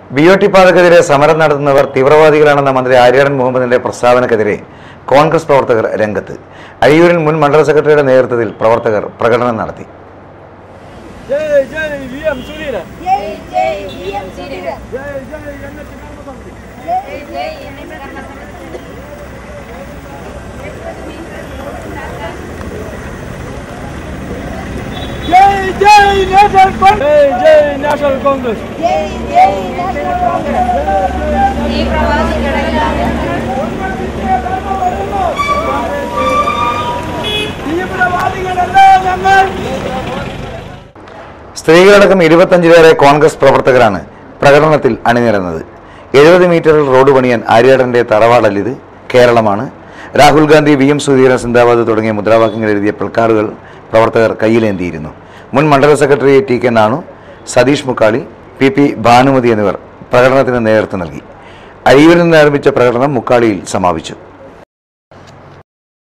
B O T പാതക്കെതിരെ സമരം നടത്തുന്നവർ തീവ്രവാദികളാണെന്ന മന്ത്രി ആര്യാടൻ മുഹമ്മദിന്റെ പ്രസ്താവനക്കെതിരെ കോൺഗ്രസ് പ്രവർത്തകർ രംഗത്ത് അഴിയൂരിൽ മുൻ മണ്ഡല സെക്രട്ടറിയുടെ നേതൃത്വത്തിൽ പ്രവർത്തകർ പ്രകടനം നടത്തി ജയ് ജയ് വി എം സുധീരൻ ജയ് ജയ് വി എം സുധീരൻ ജയ് ജയ് എൻ എച്ച് കർമ്മസമിതി ജയ് ജയ് എൻ എച്ച് കർമ്മസമിതി ജയ് ജയ് നാഷണൽ കോൺഗ്രസ് ജയ് ജയ് നാഷണൽ കോൺഗ്രസ് ജയ് ജയ് നാഷണൽ കോൺഗ്രസ് തീവ്രവാദികളെല്ലാം തീവ്രവാദികളല്ല ഞങ്ങൾ സ്ത്രീകളടക്കം ഇരുപത്തഞ്ചിലേറെ കോൺഗ്രസ് പ്രവർത്തകരാണ് പ്രകടനത്തിൽ അണിനിരന്നത് എഴുപത് മീറ്ററിൽ റോഡ് പണിയാൻ ആര്യാടന്റെ തറവാടല്ലിത് കേരളമാണ് രാഹുൽ ഗാന്ധി വി എം സുധീരൻ സിന്ദാബാദ് തുടങ്ങിയ മുദ്രാവാക്യങ്ങൾ എഴുതിയ പ്ലക്കാർഡുകൾ പ്രവർത്തകർ കയ്യിലേന്തിയിരുന്നു മുൻ മണ്ഡല secretary T K Nanu Satheesh Mukkali P P Bhanumathi എന്നിവർ പ്രകടനത്തിന് നേതൃത്വം നൽകി അഴിയൂരിൽ നിന്ന് ആരംഭിച്ച പ്രകടനം മുക്കാളിയിൽ സമാപിച്ചു